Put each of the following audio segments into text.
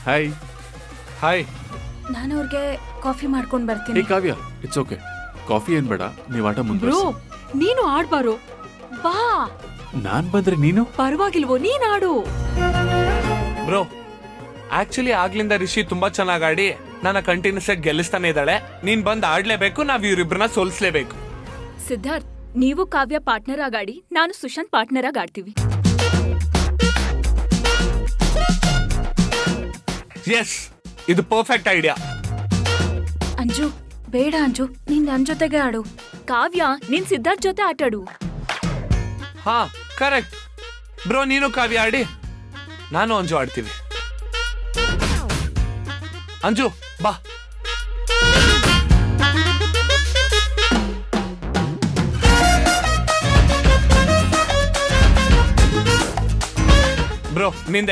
Hi hi ನಾನು ಅವ್ರಿಗೆ coffee ಮಾಡ್ಕೊಂಡ್ ಹೇ ಬರ್ತೀನಿ ಕಾವ್ಯ ಇಟ್ಸ್ ಓಕೆ ಕಾಫಿ ಏನ್ ಬೇಡ ನೀವ್ ಆಟ ಬ್ರೋ ಮುಂದುವರಿಸಿ ನೀನು ಆಡ್ಬಾರೋ ಬಾ ನಾನ್ ಬಂದ್ರೆ ನೀನು ಪರವಾಗಿಲ್ವೋ ನೀನ್ ಆಡು ಬ್ರೋ ಆಕ್ಚುಲಿ ಆಗ್ಲಿಂದ ರಿಷಿ ತುಂಬಾ ಚೆನ್ನಾಗ್ ಆಡಿ ನನ್ನ ಕಂಟಿನ್ಯೂಸ್ ಆಗಿ ಗೆಲ್ಲಿಸ್ತಾನೆ ಇದ್ದಾಳೆ ನೀನ್ ಬಂದ್ ಆಡ್ಲೇಬೇಕು ನಾವ್ ಇವ್ರಿಬ್ರನ್ನ ಸೋಲ್ಸ್ಲೇಬೇಕು ಸಿದ್ಧಾರ್ಥ್ ನೀವು ಕಾವ್ಯ ಪಾರ್ಟ್ನರ್ ಆಗಾಡಿ ನಾನು ಸುಶಾಂತ್ ಪಾರ್ಟ್ನರ್ ಆಗಿ ಆಡ್ತೀವಿ ಎಸ್ ಇದು ಪರ್ಫೆಕ್ಟ್ ಐಡಿಯಾ ಅಂಜು ಬೇಡ ಅಂಜು ನೀನ್ ನನ್ ಜೊತೆಗೆ ಆಡು ಕಾವ್ಯ ನೀನ್ ಸಿದ್ಧಾರ್ಥ್ ಜೊತೆ ಆಟಾಡು ಹಾ ಕರೆಕ್ಟ್ ಬ್ರೋ ನೀನು ಕಾವ್ಯ ಆಡಿ ನಾನು ಅಂಜು ಆಡ್ತೀವಿ ಅಂಜು ಬಾ ಬ್ರೋ ನಿಂದೆ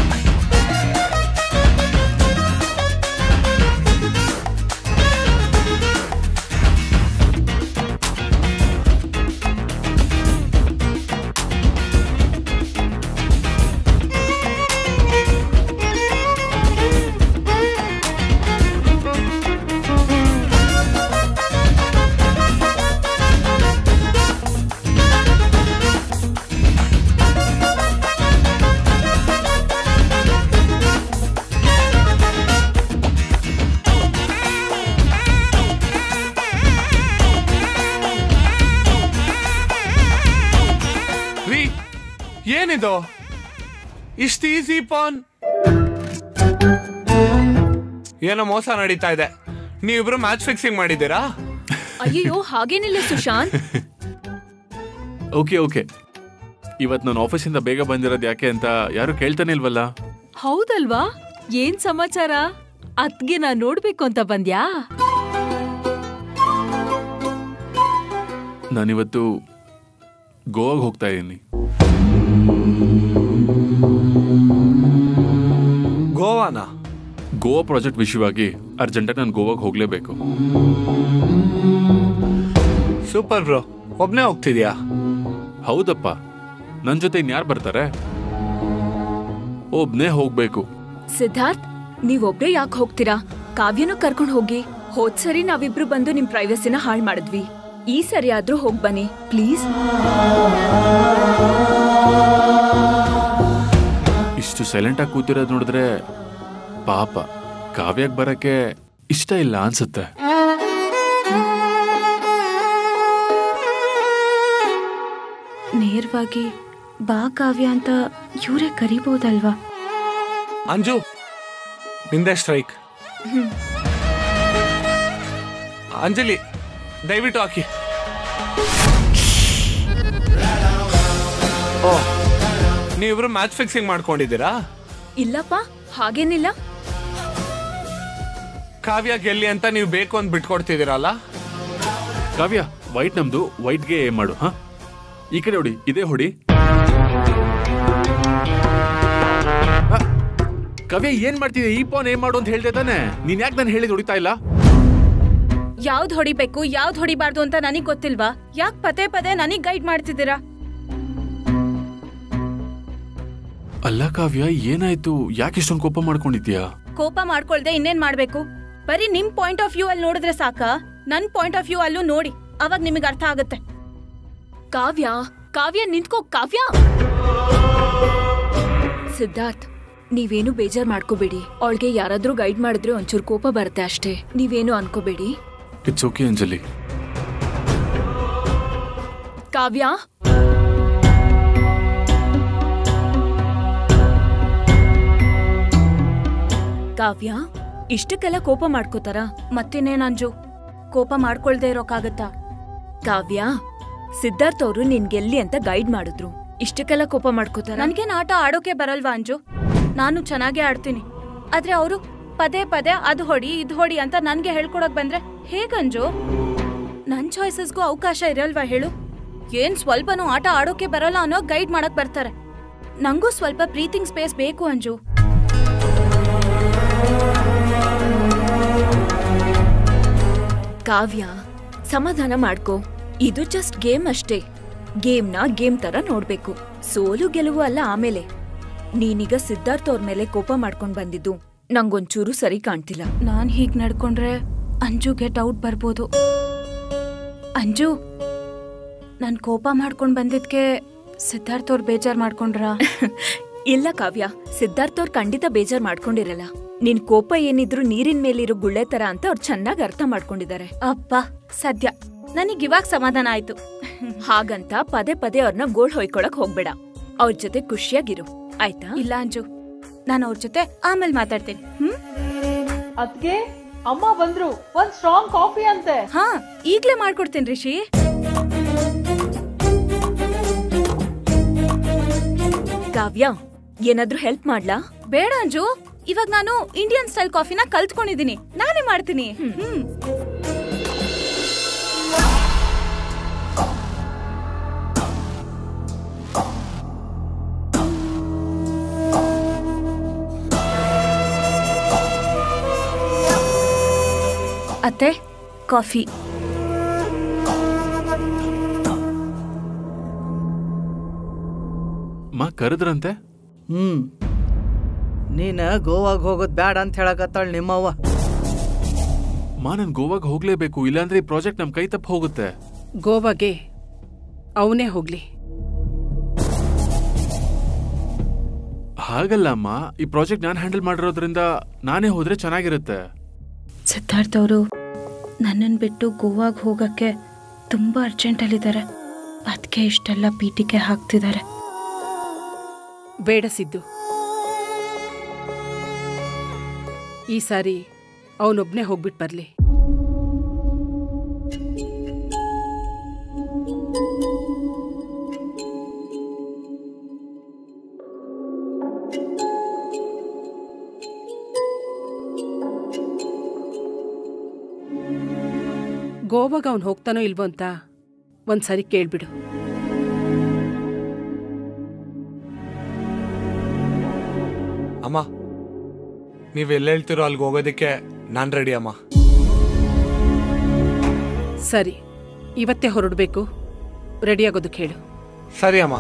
ರೀ ಏನಿದು ಇಷ್ಟು ಈಸಿ ಪಾನ್ ಏನೋ ಮೋಸ ನಡೀತಾ ಇದೆ ನೀವಿಬ್ರು ಮ್ಯಾಚ್ ಫಿಕ್ಸಿಂಗ್ ಮಾಡಿದ್ದೀರಾ ಅಯ್ಯೋ ಹಾಗೇನಿಲ್ಲ ಸುಶಾಂತ್ ಓಕೆ ಓಕೆ ಇವತ್ ನಾನು ಆಫೀಸಿಂದ ಬೇಗ ಬಂದಿರೋದು ಯಾಕೆ ಅಂತ ಯಾರು ಕೇಳ್ತಾನೆ ಇಲ್ವಲ್ಲ ಹೌದಲ್ವಾ ಏನ್ ಸಮಾಚಾರ ಅತ್ಗೆ ನಾ ನೋಡ್ಬೇಕು ಅಂತ ಬಂದ್ಯಾ ನಾನಿವತ್ತು ಗೋವಾಗೆ ಹೋಗ್ತಾ ಇದ್ದೀನಿ ಗೋವಾನ ಗೋವಾ ಪ್ರಾಜೆಕ್ಟ್ ವಿಷಯವಾಗಿ ಅರ್ಜೆಂಟಾಗಿ ನಾನು ಗೋವಾಗೆ ಹೋಗ್ಲೇಬೇಕು ಸೂಪರ್ ಬ್ರೋ ಒಬ್ನೇ ಹೋಗ್ತಿದ್ಯಾ ಹೌದಪ್ಪ ನನ್ ಜೊತೆ ಇನ್ಯಾರು ಬರ್ತಾರೆ ಒಬ್ನೇ ಹೋಗ್ಬೇಕು ಸಿದ್ಧಾರ್ಥ್ ನೀವೊಬ್ರೇ ಯಾಕೆ ಹೋಗ್ತೀರಾ ಕಾವ್ಯನೂ ಕರ್ಕೊಂಡ್ ಹೋಗಿ ಹೋದ್ ಸರಿ ನಾವಿಬ್ರು ಬಂದು ನಿಮ್ ಪ್ರೈವಸಿನ ಹಾಳ್ ಮಾಡಿದ್ವಿ ಈ ಸರಿ ಆದ್ರೂ ಹೋಗ್ ಬನ್ನಿ ಪ್ಲೀಸ್ ಇಷ್ಟು ಸೈಲೆಂಟ್ ಆಗಿ ಕೂತಿರೋದು ನೋಡಿದ್ರೆ ಪಾಪ ಕಾವ್ಯಕ್ಕೆ ಬರಕ್ಕೆ ಇಷ್ಟ ಇಲ್ಲ ಅನ್ಸುತ್ತೆ ನೇರವಾಗಿ ಬಾ ಕಾವ್ಯ ಅಂತ ಇವರೇ ಕರಿಬಹುದಲ್ವಾ ಅಂಜು ನಿಂದೆ ಸ್ಟ್ರೈಕ್ ಅಂಜಲಿ ದಯವಿಟ್ಟು ಹಾಕಿ ಓ ನೀವಿಬ್ರು ಮ್ಯಾಚ್ ಫಿಕ್ಸಿಂಗ್ ಮಾಡ್ಕೊಂಡಿದ್ದೀರಾ ಇಲ್ಲಪ್ಪ ಹಾಗೇನಿಲ್ಲ ಕಾವ್ಯ ಗೆಲ್ಲಿ ಅಂತ ನೀವು ಬೇಕು ಅಂತ ಬಿಟ್ಕೊಡ್ತಿದ್ದೀರಲ್ಲ ಕಾವ್ಯ ವೈಟ್ ನಮ್ದು ವೈಟ್ಗೆ ಮಾಡು ಹಾ ಈ ಕಡೆ ಹೊಡಿ ಇದೇ ಹೊಡಿ ಆ, ಕಾವ್ಯ ಏನ್ ಮಾಡ್ತಿದೆ ಈ ಪಾನ್ ಏನ್ ಮಾಡು ಅಂತ ಹೇಳ್ದೆ ತಾನೆ ನೀನ್ ಯಾಕೆ ನಾನು ಹೇಳಿದ್ ಹೊಡಿತಾ ಇಲ್ಲ ಯಾವ್ದ್ ಹೊಡಿಬೇಕು ಯಾವ್ದ್ ಹೊಡಿಬಾರ್ದು ಅಂತ ನನಗ್ ಗೊತ್ತಿಲ್ವಾ ಯಾಕ್ ಪದೇ ಪದೇ ನನಗ್ ಗೈಡ್ ಮಾಡ್ತಿದ್ದೀರಾ ಅಲ್ಲ ಕಾವ್ಯ ಏನಾಯ್ತು ಯಾಕೆ ಇಷ್ಟೊಂದು ಕೋಪ ಮಾಡ್ಕೊಂಡಿದ್ಯಾ ಕೋಪ ಮಾಡ್ಕೊಳ್ದೆ ಇನ್ನೇನ್ ಮಾಡ್ಬೇಕು ಬರೀ ನಿಮ್ ಪಾಯಿಂಟ್ ಆಫ್ ವ್ಯೂ ಅಲ್ಲಿ ನೋಡಿದ್ರೆ ಸಾಕ ನನ್ ಪಾಯಿಂಟ್ ಆಫ್ ವ್ಯೂ ಅಲ್ಲೂ ನೋಡಿ ಅವಾಗ ನಿಮಗೆ ಅರ್ಥ ಆಗುತ್ತೆ ಕಾವ್ಯ ಕಾವ್ಯ ನಿಂತ್ಕೋ ಕಾವ್ಯ ಸಿದ್ಧಾರ್ಥ್ ನೀವೇನು ಬೇಜಾರ್ ಮಾಡ್ಕೋಬೇಡಿ ಅವಳಿಗೆ ಯಾರಾದ್ರೂ ಗೈಡ್ ಮಾಡಿದ್ರೆ ಒಂಚೂರು ಕೋಪ ಬರುತ್ತೆ ಅಷ್ಟೇ ನೀವೇನು ಅನ್ಕೋಬೇಡಿ ಇಟ್ಸ್ ಓಕೆ ಅಂಜಲಿ ಕಾವ್ಯ ಕಾವ್ಯ ಇಷ್ಟಕ್ಕೆಲ್ಲ ಕೋಪ ಮಾಡ್ಕೋತಾರ ಮತ್ತಿನ್ನೇನ್ ಅಂಜು ಕೋಪ ಮಾಡ್ಕೊಳ್ದೆ ಇರೋಕ್ಕಾಗತ್ತಾ ಕಾವ್ಯ ಸಿದ್ಧಾರ್ಥ್ ಅವರು ನಿನ್ಗೆಲ್ಲಿ ಅಂತ ಗೈಡ್ ಮಾಡಿದ್ರು ಇಷ್ಟಕ್ಕೆಲ್ಲ ಕೋಪ ಮಾಡ್ಕೋತಾರ ನನ್ಗೇನ್ ಆಟ ಆಡೋಕೆ ಬರಲ್ವಾ ಅಂಜು ನಾನು ಚೆನ್ನಾಗೇ ಆಡ್ತೀನಿ ಆದ್ರೆ ಅವರು ಪದೇ ಪದೇ ಅದ್ ಹೊಡಿ ಇದ್ ಹೊಡಿ ಅಂತ ನನ್ಗೆ ಹೇಳ್ಕೊಡಕ್ ಬಂದ್ರೆ ಹೇಗಂಜು ನನ್ ಚಾಯ್ಸಸ್ಗೂ ಅವಕಾಶ ಇರಲ್ವಾ ಹೇಳು ಏನ್ ಸ್ವಲ್ಪನೂ ಆಟ ಆಡೋಕೆ ಬರಲ್ಲ ಅನ್ನೋ ಗೈಡ್ ಮಾಡಕ್ ಬರ್ತಾರೆ ನಂಗೂ ಸ್ವಲ್ಪ ಬ್ರೀತಿಂಗ್ ಸ್ಪೇಸ್ ಬೇಕು ಅಂಜು ಕಾವ್ಯ ಸಮಾಧಾನ ಮಾಡ್ಕೋ ಇದು ಜಸ್ಟ್ ಗೇಮ್ ಅಷ್ಟೇ ಗೇಮ್ನ ಗೇಮ್ ತರ ನೋಡ್ಬೇಕು ಸೋಲು ಗೆಲುವು ಅಲ್ಲ ಆಮೇಲೆ ನೀನೀಗ ಸಿದ್ಧಾರ್ಥ್ ಅವ್ರ ಮೇಲೆ ಕೋಪ ಮಾಡ್ಕೊಂಡ್ ಬಂದಿದ್ದು ನಂಗೊಂಚೂರು ಸರಿ ಕಾಣ್ತಿಲ್ಲ ನಾನ್ ಹೀಗ್ ನಡ್ಕೊಂಡ್ರೆ ಅಂಜುಗೆ ಡೌಟ್ ಬರ್ಬೋದು ಅಂಜು ನಾನ್ ಕೋಪ ಮಾಡ್ಕೊಂಡ್ ಬಂದಿದ್ಕೆ ಸಿದ್ಧಾರ್ಥ್ ಅವ್ರು ಬೇಜಾರ್ ಮಾಡ್ಕೊಂಡ್ರ ಇಲ್ಲ ಕಾವ್ಯ ಸಿದ್ಧಾರ್ಥ್ ಅವ್ರು ಖಂಡಿತ ಬೇಜಾರ್ ಮಾಡ್ಕೊಂಡಿರಲ್ಲ ನಿನ್ ಕೋಪ ಏನಿದ್ರು ನೀರಿನ ಮೇಲಿರೋ ಗುಳ್ಳೆ ತರ ಅಂತ ಅವ್ರು ಚೆನ್ನಾಗಿ ಅರ್ಥ ಮಾಡ್ಕೊಂಡಿದ್ದಾರೆ ಅಪ್ಪ ಸದ್ಯ ನನಗ್ ಇವಾಗ ಸಮಾಧಾನ ಆಯ್ತು ಹಾಗಂತ ಪದೇ ಪದೇ ಅವ್ರನ್ನ ಗೋಳ್ ಹೊಯ್ಕೊಳಕ್ ಹೋಗ್ಬೇಡ ಅವ್ರ ಜೊತೆ ಖುಷಿಯಾಗಿರು ಆಯ್ತಾ ಇಲ್ಲ ಅಂಜು ನಾನು ಅವ್ರ ಜೊತೆ ಆಮೇಲೆ ಮಾತಾಡ್ತೀನಿ ಹ್ಮ್ ಅದ್ಗೆ ಅಮ್ಮ ಬಂದ್ರು ಒಂದ್ ಸ್ಟ್ರಾಂಗ್ ಕಾಫಿ ಅಂತೆ ಹಾ ಈಗ್ಲೇ ಮಾಡ್ಕೊಡ್ತೀನಿ ರಿಷಿ ಕಾವ್ಯ ಏನಾದ್ರೂ ಹೆಲ್ಪ್ ಮಾಡ್ಲಾ ಬೇಡ ಅಂಜು ಇವಾಗ ನಾನು ಇಂಡಿಯನ್ ಸ್ಟೈಲ್ ಕಾಫಿನ ಕಲ್ತ್ಕೊಂಡಿದೀನಿ ನಾನೇ ಮಾಡ್ತೀನಿ ಹ್ಮ್ ಅತ್ತೆ ಕಾಫಿ ಮಾ ಕರೆದ್ರಂತೆ ಹ್ಮ್ ನೀನ ಗೋವಾಗ್ ಹೋಗೋದ್ ಬ್ಯಾಡ ಅಂತ ಹೇಳಕತ್ತಾಳ ನಿಮ್ಮವ್ವ ಮಾ ನನ್ ಗೋವಾಗ ಹೋಗ್ಲೇಬೇಕು ಇಲ್ಲಾಂದ್ರೆ ಈ ಪ್ರಾಜೆಕ್ಟ್ ನಮ್ ಕೈ ತಪ್ಪ ಹೋಗುತ್ತೆ ಗೋವಾಗೆ ಅವನೇ ಹೋಗ್ಲಿ ಹಾಗಲ್ಲ ಅಮ್ಮ ಈ ಪ್ರಾಜೆಕ್ಟ್ ನಾನು ಹ್ಯಾಂಡಲ್ ಮಾಡಿರೋದ್ರಿಂದ ನಾನೇ ಹೋದ್ರೆ ಚೆನ್ನಾಗಿರುತ್ತೆ ಸಿದ್ಧಾರ್ಥ್ ಅವರು ನನ್ನನ್ನು ಬಿಟ್ಟು ಗೋವಾಗ್ ಹೋಗಕ್ಕೆ ತುಂಬಾ ಅರ್ಜೆಂಟಲ್ಲಿದ್ದಾರೆ ಅದಕ್ಕೆ ಇಷ್ಟೆಲ್ಲ ಪೀಟಿಕೆ ಹಾಕ್ತಿದ್ದಾರೆ ಬೇಡ ಸಿದ್ದು ಈ ಸಾರಿ ಅವನೊಬ್ನೇ ಹೋಗ್ಬಿಟ್ಟು ಬರ್ಲಿ ಗೋವಾಗ ಅವನು ಹೋಗ್ತಾನೋ ಇಲ್ವೋ ಅಂತ ಒಂದ್ಸರಿ ಕೇಳ್ಬಿಡು ಅಮ್ಮ ನೀವ್ ಎಲ್ಲಿ ಹೇಳ್ತಿರೋ ಅಲ್ಲಿಗೆ ಹೋಗೋದಕ್ಕೆ ನಾನ್ ರೆಡಿ ಅಮ್ಮ ಸರಿ ಇವತ್ತೇ ಹೊರಡಬೇಕು ರೆಡಿಯಾಗೋದಕ್ಕೆ ಹೇಳು ಸರಿ ಅಮ್ಮ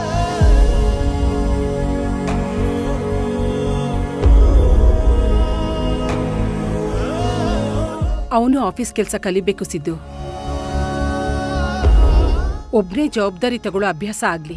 ಅವನು ಆಫೀಸ್ ಕೆಲಸ ಕಲಿಬೇಕು ಸಿದ್ದು ಒಬ್ನೇ ಜವಾಬ್ದಾರಿ ತಗೊಳ್ಳೋ ಅಭ್ಯಾಸ ಆಗ್ಲಿ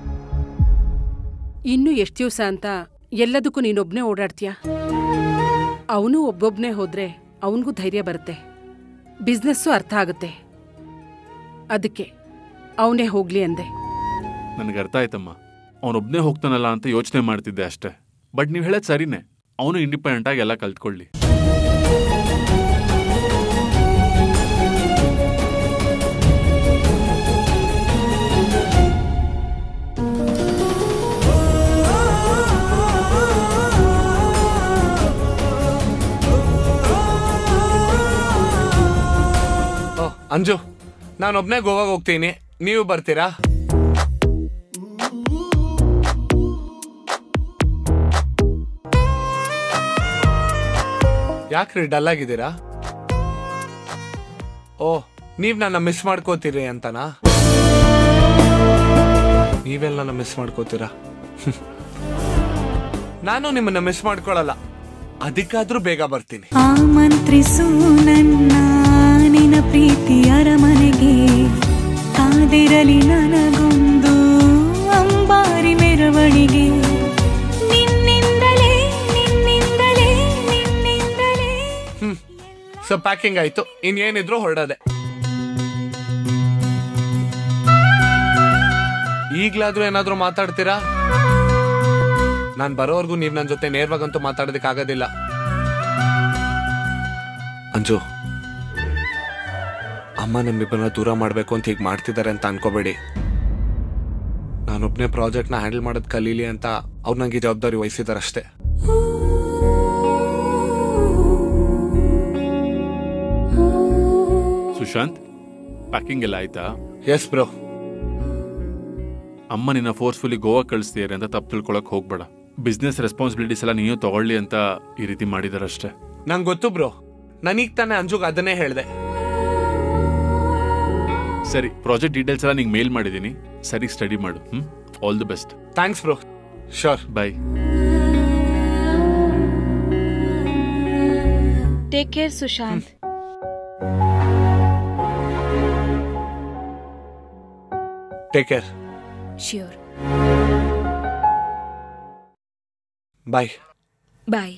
ಇನ್ನು ಎಷ್ಟು ದಿವಸ ಅಂತ ಎಲ್ಲದಕ್ಕೂ ನೀನೊಬ್ನೇ ಓಡಾಡ್ತೀಯ ಅವನು ಒಬ್ಬೊಬ್ನೇ ಹೋದ್ರೆ ಅವನಿಗೂ ಧೈರ್ಯ ಬರುತ್ತೆ ಬಿಸ್ನೆಸ್ಸು ಅರ್ಥ ಆಗುತ್ತೆ ಅದಕ್ಕೆ ಅವನೇ ಹೋಗ್ಲಿ ಅಂದೆ ನನಗೆ ಅರ್ಥ ಆಯ್ತಮ್ಮ ಅವನೊಬ್ನೇ ಹೋಗ್ತಾನಲ್ಲ ಅಂತ ಯೋಚನೆ ಮಾಡ್ತಿದ್ದೆ ಅಷ್ಟೇ ಬಟ್ ನೀವು ಹೇಳೋದು ಸರಿನೇ ಅವನು ಇಂಡಿಪೆಂಡೆಂಟ್ ಆಗಿ ಎಲ್ಲ ಕಲ್ತ್ಕೊಳ್ಳಿ ಓ ಅಂಜು ನಾನೊಬ್ನೇ ಗೋವಾಗೆ ಹೋಗ್ತೀನಿ ನೀವು ಬರ್ತೀರಾ ಯಾಕ್ರಿ ಡಲ್ ಆಗಿದ್ದೀರಾ ಓ ನೀವ್ ನನ್ನ ಮಿಸ್ ಮಾಡ್ಕೋತೀರಿ ಅಂತನಾ ನೀವೆಲ್ಲ ನನ್ನ ಮಿಸ್ ಮಾಡ್ಕೋತೀರಾ ನಾನು ನಿಮ್ಮನ್ನ ಮಿಸ್ ಮಾಡ್ಕೊಳಲ್ಲ ಅದಕ್ಕಾದ್ರೂ ಬೇಗ ಬರ್ತೀನಿ ಆಮಂತ್ರಿಸು ನನ್ನ ನಿನ ಪ್ರೀತಿ ಅರಮನೆಗೆ ಕಾದಿರಲಿ ನನಗೊಂದು ಅಂಬಾರಿ ಮೆರವಣಿಗೆ ನಿನ್ನಿಂದಲೇ ನಿನ್ನಿಂದಲೇ ನಿನ್ನಿಂದಲೇ ಹ್ಮ್ ಸೊ ಪ್ಯಾಕಿಂಗ್ ಆಯ್ತು ಇನ್ನೇನಿದ್ರು ಹೊರಡದೆ ಈಗ್ಲಾದ್ರೂ ಏನಾದ್ರೂ ಮಾತಾಡ್ತೀರಾ ನಾನ್ ಬರೋವರೆಗೂ ನೀವ್ ನನ್ ಜೊತೆ ನೇರವಾಗಂತೂ ಮಾತಾಡೋದಕ್ಕೆ ಆಗೋದಿಲ್ಲ ಅಂಜು ಅಮ್ಮ ನಮ್ಮಿಬ್ಬರನ್ನ ದೂರ ಮಾಡ್ಬೇಕು ಅಂತ ಹೀಗೆ ಮಾಡ್ತಿದ್ದಾರೆ ಅಂತ ಅನ್ಕೋಬೇಡಿ ನಾನೊಬ್ನೇ ಪ್ರಾಜೆಕ್ಟ್ನ ಹ್ಯಾಂಡಲ್ ಮಾಡೋದ್ ಕಲೀಲಿ ಅಂತ ಅವ್ರು ನಂಗೆ ಜವಾಬ್ದಾರಿ ವಹಿಸಿದಾರೆ ಅಷ್ಟೇ ಸುಶಾಂತ್ ಪ್ಯಾಕಿಂಗ್ ಎಲ್ಲ ಆಯ್ತಾ ಎಸ್ ಬ್ರೋ ಅಮ್ಮ ನಿನ್ನ ಫೋರ್ಸ್ಫುಲಿ ಗೋವಾ ಕಳಿಸ್ತೀಯಾರೆ ಅಂತ ತಪ್ಪು ತಿಳ್ಕೊಳಕ್ ಹೋಗ್ಬೇಡ ಬಿಸ್ನೆಸ್ ರೆಸ್ಪಾನ್ಸಿಬಿಲಿಟೀಸ್ ಎಲ್ಲ ನೀನು ತಗೊಳ್ಳಿ ಅಂತ ಈ ರೀತಿ ಮಾಡಿದಾರಷ್ಟೇ ನಂಗೆ ಗೊತ್ತು ಬ್ರೋ ನನಗ್ ತಾನೇ ಅಂಜುಗ್ ಅದನ್ನೇ ಹೇಳ್ದೆ ಸರಿ ಪ್ರಾಜೆಕ್ಟ್ ಡೀಟೇಲ್ಸ್ ಎಲ್ಲ ನಿಂಗೆ ಮೇಲ್ ಮಾಡಿದ್ದೀನಿ ಸರಿ ಸ್ಟಡಿ ಮಾಡು hmm all the best thanks bro sure bye take care Sushant take care sure bye bye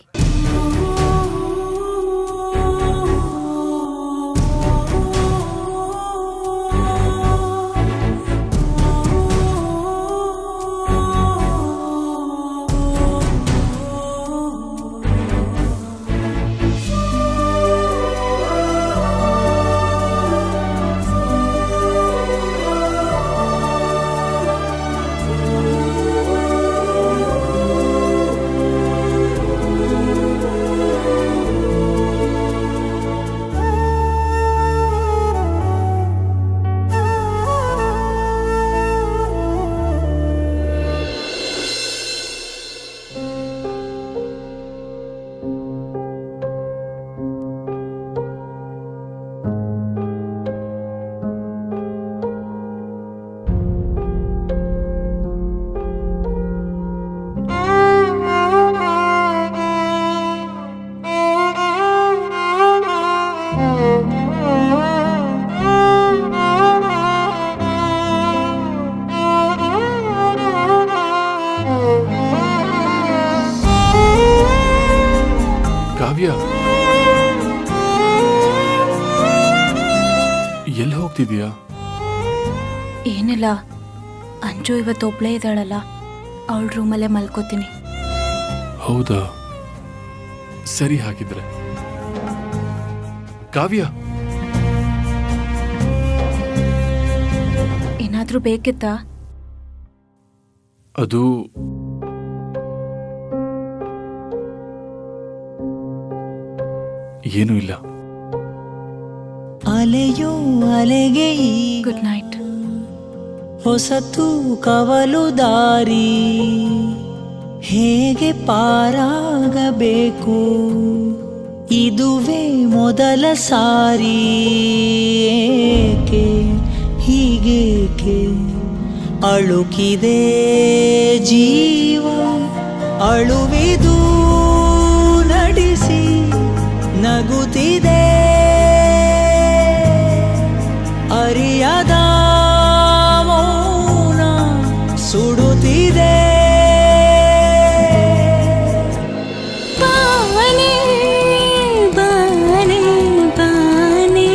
Kavya ಎಲ್ಲಿ ಹೋಗ್ತಿದೀಯಾ ಏನಿಲ್ಲ ಅಂಜು ಇವತ್ತು ಒಬ್ಳೇ ಇದ್ದಾಳಲ್ಲ ಅವಳ ರೂಮಲ್ಲೇ ಮಲ್ಕೋತೀನಿ ಹೌದಾ ಸರಿ ಹಾಗಿದ್ರೆ ಕಾವ್ಯ ಏನಾದ್ರೂ ಬೇಕಿತ್ತಾ ಅದು ಏನೂ ಇಲ್ಲ ಅಲೆಯೋ ಅಲೆಗೆ ಈ ಗುಡ್ ನೈಟ್ ಹೊಸತು ಕವಲು ದಾರಿ ಹೇಗೆ ಪಾರಾಗಬೇಕು ಇದುವೇ ಮೊದಲ ಸಾರಿ ಏಕೆ ಹೀಗೇಕೆ ಅಳುಕಿದೆ ಜೀವ ಅಳುವಿದು ನಡೆಸಿ ನಗುತ್ತಿದೆ ಅರಿಯದ ಮೌನ ಸುಡುತ್ತಿದೆ ಬಾನೆ ಬಾನೆ ಬಾನೆ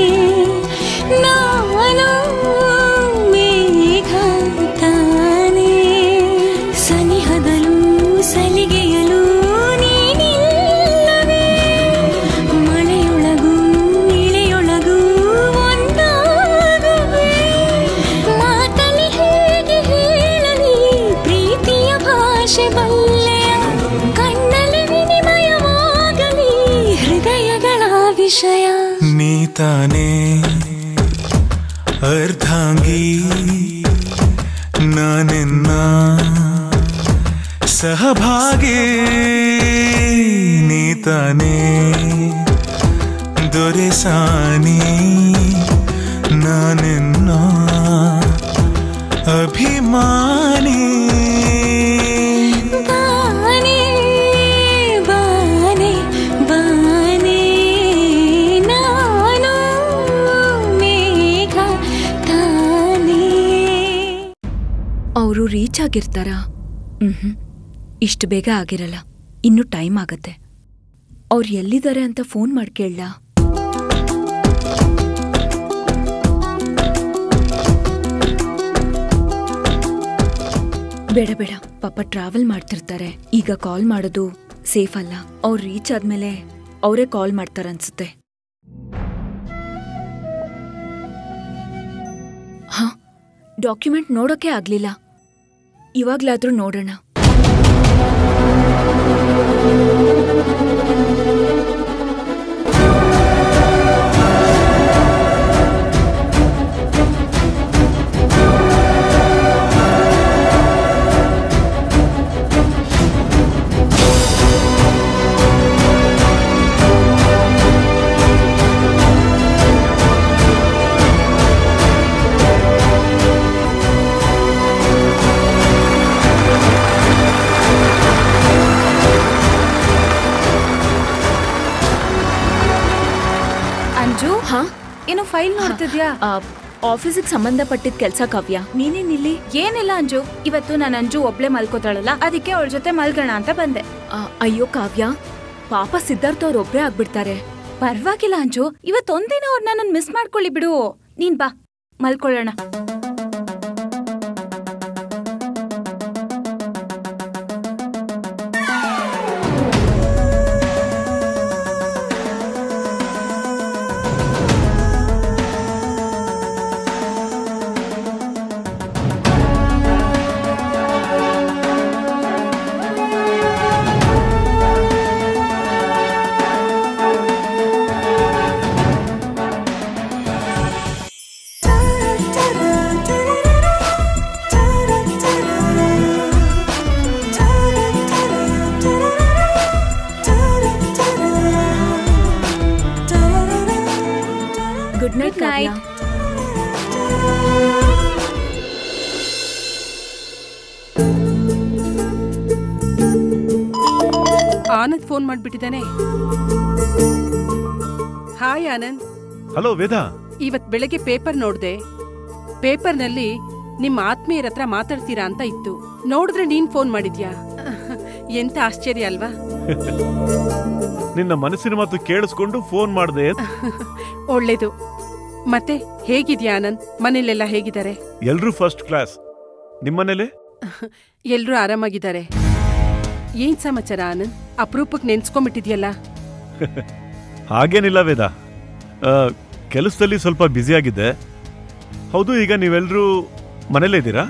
ನಾನು ಮೇಘ ತಾನೆ ಸನಿಹದಲು ಸಲಿಗೆಯಲು ನೀನಿಲ್ಲವೇ ಮಳೆಯೊಳಗೂ ಇಳೆಯೊಳಗೂ ಒಂದಾಗುವೆ ಮಾತಲ್ಲಿ ಹೇಗೆ ಹೇಳಲಿ ಪ್ರೀತಿಯ ಭಾಷೆ ಬಲ್ಲೆಯ ಕಣ್ಣಲ್ಲಿ ವಿನಿಮಯವಾಗಲಿ ಹೃದಯಗಳ ವಿಷಯ ನೀತಾನೆ ಅರ್ಧಾಂಗಿ ನಾನೆನ್ನ ಸಹಭಾಗಿ ನೀತಾನೆ ದೊರೆಸಾನಿ ನಾನೆನ್ನ ಅಭಿಮಾನಿ ಬಾನೆ ಬಾನೆ ಬಾನೆ ನಾನು ಮೇಘ ತಾನೇ ಅವರು ರೀಚ್ ಆಗಿರ್ತಾರಾ ಹ್ಮ್ ಇಷ್ಟು ಬೇಗ ಆಗಿರಲ್ಲ ಇನ್ನು ಟೈಮ್ ಆಗತ್ತೆ ಅವ್ರು ಎಲ್ಲಿದ್ದಾರೆ ಅಂತ ಫೋನ್ ಮಾಡಿ ಕೇಳಲ್ಲ ಬೇಡ ಬೇಡ ಪಾಪ ಟ್ರಾವೆಲ್ ಮಾಡ್ತಿರ್ತಾರೆ ಈಗ ಕಾಲ್ ಮಾಡೋದು ಸೇಫ್ ಅಲ್ಲ ಅವ್ರು ರೀಚ್ ಆದ್ಮೇಲೆ ಅವರೇ ಕಾಲ್ ಮಾಡ್ತಾರನ್ಸುತ್ತೆ ಹಾ ಡಾಕ್ಯುಮೆಂಟ್ ನೋಡೋಕೆ ಆಗ್ಲಿಲ್ಲ ಇವಾಗ್ಲಾದ್ರೂ ನೋಡೋಣ ಬಾನೆ ಫೈಲ್ ನೋಡ್ತಿದ್ಯಾ ಆಫೀಸಿಗೆ ಸಂಬಂಧಪಟ್ಟಿದ್ ಕೆಲ್ಸ ಕಾವ್ಯ ನೀನೇನಿಲ್ಲಿ ಏನಿಲ್ಲ ಅಂಜು ಇವತ್ತು ನಾನು ಅಂಜು ಒಬ್ಳೆ ಮಲ್ಕೋತಾಳಲ್ಲ ಅದಕ್ಕೆ ಅವಳ ಜೊತೆ ಮಲ್ಗೋಣ ಅಂತ ಬಂದೆ ಆ, ಅಯ್ಯೋ ಕಾವ್ಯ ಪಾಪ ಸಿದ್ಧಾರ್ಥ ಅವ್ರು ಒಬ್ರೇ ಆಗ್ಬಿಡ್ತಾರೆ ಪರವಾಗಿಲ್ಲ ಅಂಜು ಇವತ್ತೊಂದಿನ ಅವ್ರನ್ನ ನನ್ ಮಿಸ್ ಮಾಡ್ಕೊಳ್ಳಿ ಬಿಡು ನೀನ್ ಬಾ ಮಲ್ಕೊಳ್ಳೋಣ good night Good Kavya night. Anand phone ಮಾಡ್ಬಿಟ್ಟಿದ್ದಾನೆ ಹಾಯ್ ಆನಂದ್ ಹಲೋ ವೇದಾ ಇವತ್ ಬೆಳಗ್ಗೆ ಪೇಪರ್ ನೋಡ್ದೆ ಪೇಪರ್ನಲ್ಲಿ ನಿಮ್ಮ ಆತ್ಮೀಯರ ಹತ್ರ ಮಾತಾಡ್ತೀರಾ ಅಂತ ಇತ್ತು ನೋಡಿದ್ರೆ ನೀನ್ ಫೋನ್ ಮಾಡಿದ್ಯಾ ಎಂತ ಆಶ್ಚರ್ಯ ಅಲ್ವಾ ನಿನ್ನ ಮನಸ್ಸಿನ ಮಾತು ಕೇಳಿಸ್ಕೊಂಡು ಫೋನ್ ಮಾಡ್ದೆ ಒಳ್ಳೇದು ಮತ್ತೆ ಹೇಗಿದ್ಯಾ ಆನಂದ್ ಮನೇಲೆಲ್ಲ ಹೇಗಿದ್ದಾರೆ ಎಲ್ರೂ ಫಸ್ಟ್ ಕ್ಲಾಸ್ ನಿಮ್ಮನೇಲೆ ಎಲ್ರೂ ಆರಾಮಾಗಿದ್ದಾರೆ ಏನ್ ಸಮಾಚಾರ ಆನಂದ್ ಅಪರೂಪಕ್ಕೆ ನೆನ್ಸ್ಕೊಂಬಿಟ್ಟಿದ್ಯಲ್ಲ ಹಾಗೇನಿಲ್ಲ ವೇದ ಆ, ಕೆಲಸದಲ್ಲಿ ಸ್ವಲ್ಪ ಬ್ಯುಸಿ ಆಗಿದ್ದೆ ಹೌದು ಈಗ ನೀವೆಲ್ಲರೂ ಮನೇಲೇ ಇದ್ದೀರಾ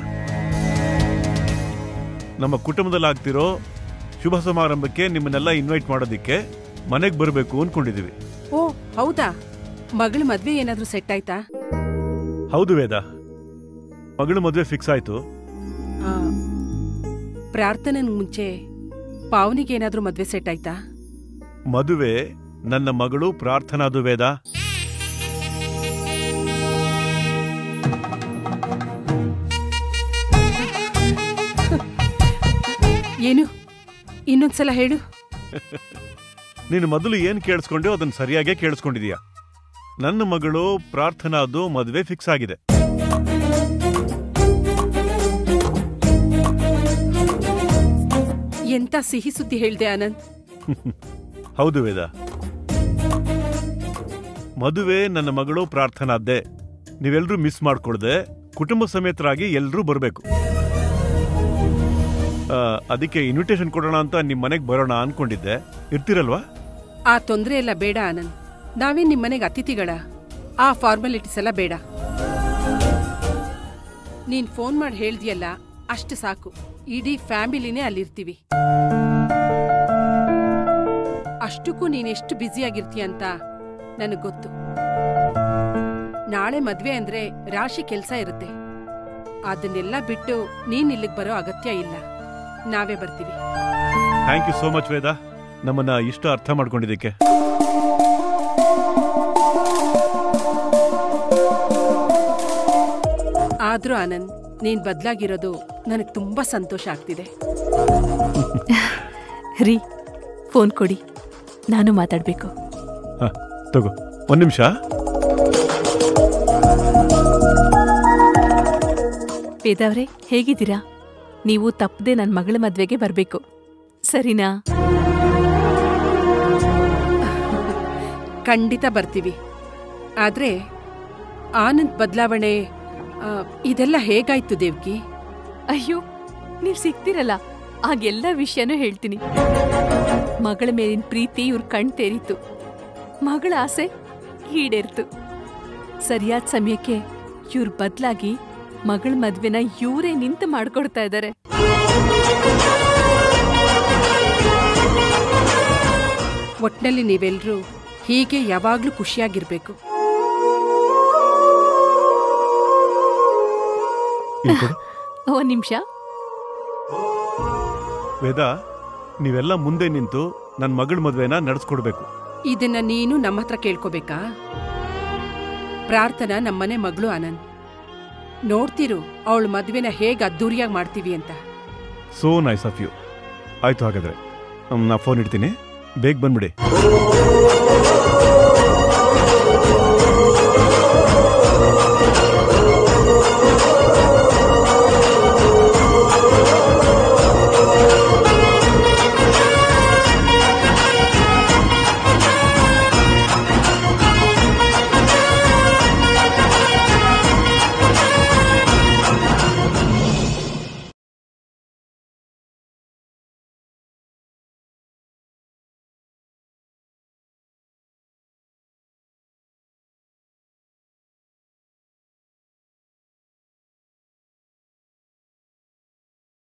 ನಮ್ಮ ಕುಟುಂಬದಲ್ಲಿ ಆಗ್ತಿರೋ ಶುಭ ಸಮಾರಂಭಕ್ಕೆ ನಿಮ್ಮನ್ನೆಲ್ಲ ಇನ್ವೈಟ್ ಮಾಡೋದಿಕ್ಕೆ ಮನೆಗೆ ಬರಬೇಕು ಅನ್ಕೊಂಡಿದೀವಿ ಓ ಹೌದಾ ಮಗಳ ಮದ್ವೆ ಏನಾದ್ರೂ ಸೆಟ್ ಆಯ್ತಾ ಹೌದು ವೇದ ಮಗಳು ಮದುವೆ ಫಿಕ್ಸ್ ಆಯ್ತು ಆ, ಪ್ರಾರ್ಥನೆಗ್ ಮುಂಚೆ ಪಾವನಿಗೆ ಏನಾದ್ರೂ ಮದ್ವೆ ಸೆಟ್ ಆಯ್ತಾ ಮದುವೆ ನನ್ನ ಮಗಳು ಪ್ರಾರ್ಥನಾದು ವೇದ ಏನು ಇನ್ನೊಂದ್ಸಲ ಹೇಳು ನೀನು ಮೊದಲು ಏನ್ ಕೇಳಿಸ್ಕೊಂಡ್ಯೋ ಅದನ್ನ ಸರಿಯಾಗೇ ಕೇಳಿಸ್ಕೊಂಡಿದೀಯ ನನ್ನ ಮಗಳು ಪ್ರಾರ್ಥನಾದು ಮದುವೆ ಫಿಕ್ಸ್ ಆಗಿದೆ ಎಂತ ಸಿಹಿ ಸುದ್ದಿ ಹೇಳ್ದೆ ಆನಂದ್ ಹೌದು ವೇದ ಮದುವೆ ನನ್ನ ಮಗಳು ಪ್ರಾರ್ಥನಾದ್ದೆ ನೀವೆಲ್ಲರೂ ಮಿಸ್ ಮಾಡ್ಕೊಳ್ದೆ ಕುಟುಂಬ ಸಮೇತರಾಗಿ ಎಲ್ಲರೂ ಬರಬೇಕು ಅದಕ್ಕೆ ಇನ್ವಿಟೇಷನ್ ಕೊಡೋಣ ಅಂತ ನಿಮ್ ಮನೆಗೆ ಬರೋಣ ಅನ್ಕೊಂಡಿದ್ದೆ ಇರ್ತಿರಲ್ವಾ ಆ ತೊಂದ್ರೆ ಎಲ್ಲ ಬೇಡ ಆನಂದ್ ನಾವೇ ನಿಮ್ಮನೆಗೆ ಅತಿಥಿಗಳ ಆ ಫಾರ್ಮಾಲಿಟೀಸ್ ಎಲ್ಲ ಬೇಡ ನೀನ್ ಫೋನ್ ಮಾಡಿ ಹೇಳ್ದಿಯಲ್ಲ ಅಷ್ಟು ಸಾಕು ಇಡೀ ಫ್ಯಾಮಿಲಿನೇ ಅಲ್ಲಿರ್ತೀವಿ ಅಷ್ಟಕ್ಕೂ ನೀನೆಷ್ಟು ಬ್ಯುಸಿಯಾಗಿರ್ತೀಯ ಅಂತ ನನಗ್ ಗೊತ್ತು ನಾಳೆ ಮದ್ವೆ ಅಂದ್ರೆ ರಾಶಿ ಕೆಲ್ಸ ಇರುತ್ತೆ ಅದನ್ನೆಲ್ಲ ಬಿಟ್ಟು ನೀನ್ ಇಲ್ಲಿಗ್ ಬರೋ ಅಗತ್ಯ ಇಲ್ಲ ನಾವೇ ಬರ್ತೀವಿ thank you so much Veda ನಮ್ಮನ್ನ ಇಷ್ಟು ಅರ್ಥ ಮಾಡ್ಕೊಂಡಿದ್ದಕ್ಕೆ ಆದ್ರೂ ಆನಂದ್ ನೀನ್ ಬದ್ಲಾಗಿರೋದು ನನಗ್ ತುಂಬಾ ಸಂತೋಷ ಆಗ್ತಿದೆ ರೀ ಫೋನ್ ಕೊಡಿ ನಾನು ಮಾತಾಡ್ಬೇಕು ಹ, ತಗೋ ಒಂದ್ ನಿಮಿಷ ವೇದವ್ರೆ ಹೇಗಿದ್ದೀರಾ ನೀವು ತಪ್ಪದೆ ನನ್ನ ಮಗಳ ಮದ್ವೆಗೆ ಬರ್ಬೇಕು ಸರಿನಾ ಖಂಡಿತ ಬರ್ತೀವಿ ಆದ್ರೆ ಆನಂದ್ ಬದಲಾವಣೆ ಇದೆಲ್ಲ ಹೇಗಾಯ್ತು ದೇವ್ಕಿ ಅಯ್ಯೋ ನೀವ್ ಸಿಗ್ತಿರಲ್ಲ ಆಗೆಲ್ಲ ವಿಷಯನೂ ಹೇಳ್ತೀನಿ ಮಗಳ ಮೇಲಿನ ಪ್ರೀತಿ ಇವ್ರ ಕಣ್ ತೇರಿತು ಮಗಳ ಆಸೆ ಈಡೇರ್ತು ಸರಿಯಾದ ಸಮಯಕ್ಕೆ ಇವ್ರ ಬದ್ಲಾಗಿ ಮಗಳ ಮದ್ವೆನ ಇವರೇ ನಿಂತು ಮಾಡ್ಕೊಡ್ತಾ ಇದ್ದಾರೆ ಒಟ್ನಲ್ಲಿ ನೀವೆಲ್ರೂ ಹೀಗೆ ಯಾವಾಗ್ಲೂ ಖುಷಿಯಾಗಿರ್ಬೇಕು ಇಲ್ಲಿ ಕೊಡು. ಒಂದ್ ನಿಮಿಷ ವೇದ ನೀವೆಲ್ಲ ಮುಂದೆ ನಿಂತು ನನ್ನ ಮಗಳ ಮದುವೆನ ನಡೆಸ್ಕೊಡ್ಬೇಕು ಇದನ್ನ ನೀನು ನಮ್ಮ ಹತ್ರ ಕೇಳ್ಕೋಬೇಕಾ ಪ್ರಾರ್ಥನಾ ನಮ್ಮನೆ ಮಗಳು ಆನಂದ್ ನೋಡ್ತಿರು ಅವಳ ಮದ್ವೆನ ಹೇಗ್ ಅದ್ದೂರಿಯಾಗಿ ಮಾಡ್ತೀವಿ ಅಂತ ಸೋ ನೈಸ್ ಆಫ್ ಯು ಆಯ್ತು ಹಾಗಾದ್ರೆ ಹ್ಮ್, ನಾ ಫೋನ್ ಇಡ್ತೀನಿ ಬೇಗ ಬಂದ್ಬಿಡಿ ಓ